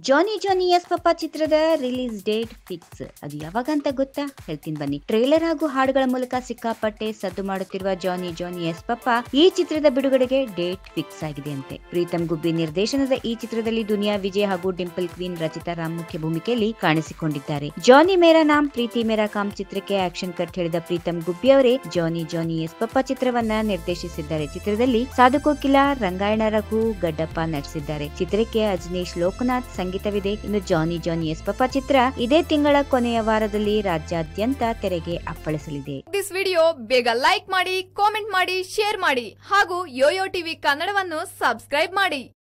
ಜಾನಿ ಜಾನಿ yes papa ಚಿತ್ರದ release date fix ಅದು ಯಾವಾಗ ಅಂತ ಗೊತ್ತಾ ಹೇಳ್ತೀನಿ ಬನ್ನಿ ಟ್ರೇಲರ್ ಹಾಗೂ ಹಾಡುಗಳ ಮೂಲಕ ಸಿಕ್ಕಾಪಟ್ಟೆ ಸದ್ದು ಮಾಡುತ್ತಿರುವ ಜಾನಿ ಜಾನಿ ಎಸ್ ಪಪ್ಪ ಈ ಚಿತ್ರದ ಬಿಡುಗಡೆಗೆ ಡೇಟ್ ಫಿಕ್ಸ್ ಆಗಿದೆ ಅಂತೆ ಪ್ರೀತಮ್ ಗುಬ್ಬಿ ನಿರ್ದೇಶನದ ಈ ಚಿತ್ರದಲ್ಲಿ ದುನಿಯಾ ವಿಜಯ್ ಹಾಗೂ ಡಿಂಪಲ್ ಕ್ವೀನ್ ರಚಿತಾ ರಾಮ್ ಮುಖ್ಯ ಭೂಮಿಕೆಯಲ್ಲಿ ಕಾಣಿಸಿಕೊಂಡಿದ್ದಾರೆ ಜಾನಿ ಮೇರಾ ನಾಮ್ ಪ್ರೀತಿ ಮೇರಾ ಕಾಮ್ ಚಿತ್ರಕ್ಕೆ ಆಕ್ಷನ್ ಕಟ್ ಹೇಳಿದ ಪ್ರೀತಮ್ ಗುಬ್ಬಿ ಅವರೇ ಜಾನಿ ಜಾನಿ ಎಸ್ ಪಪ್ಪ ಚಿತ್ರವನ್ನ ನಿರ್ದೇಶಿಸಿದ್ದಾರೆ ಚಿತ್ರದಲ್ಲಿ ಸಾಧು ಕೋಕಿಲ ರಂಗಾಯಣ ರಘು ಗಡ್ಡಪ್ಪ ನಟಿಸಿದ್ದಾರೆ ಚಿತ್ರಕ್ಕೆ ಅಜನೀಶ್ ಲೋಕನಾಥ್ ಸಂಗೀತವಿದೆ ಇನ್ನು ಜಾನಿ ಜಾನಿ ಎಸ್ ಪಪ್ಪ ಚಿತ್ರ ಇದೇ ತಿಂಗಳ ಕೊನೆಯ ವಾರದಲ್ಲಿ ರಾಜ್ಯಾದ್ಯಂತ ತೆರೆಗೆ ಅಪ್ಪಳಿಸಲಿದೆ ದಿಸ್ ವಿಡಿಯೋ ಬೇಗ ಲೈಕ್ ಮಾಡಿ ಕಾಮೆಂಟ್ ಮಾಡಿ ಶೇರ್ ಮಾಡಿ ಹಾಗೂ ಯೋಯೋ ಟಿವಿ ಕನ್ನಡವನ್ನು ಸಬ್ಸ್ಕ್ರೈಬ್ ಮಾಡಿ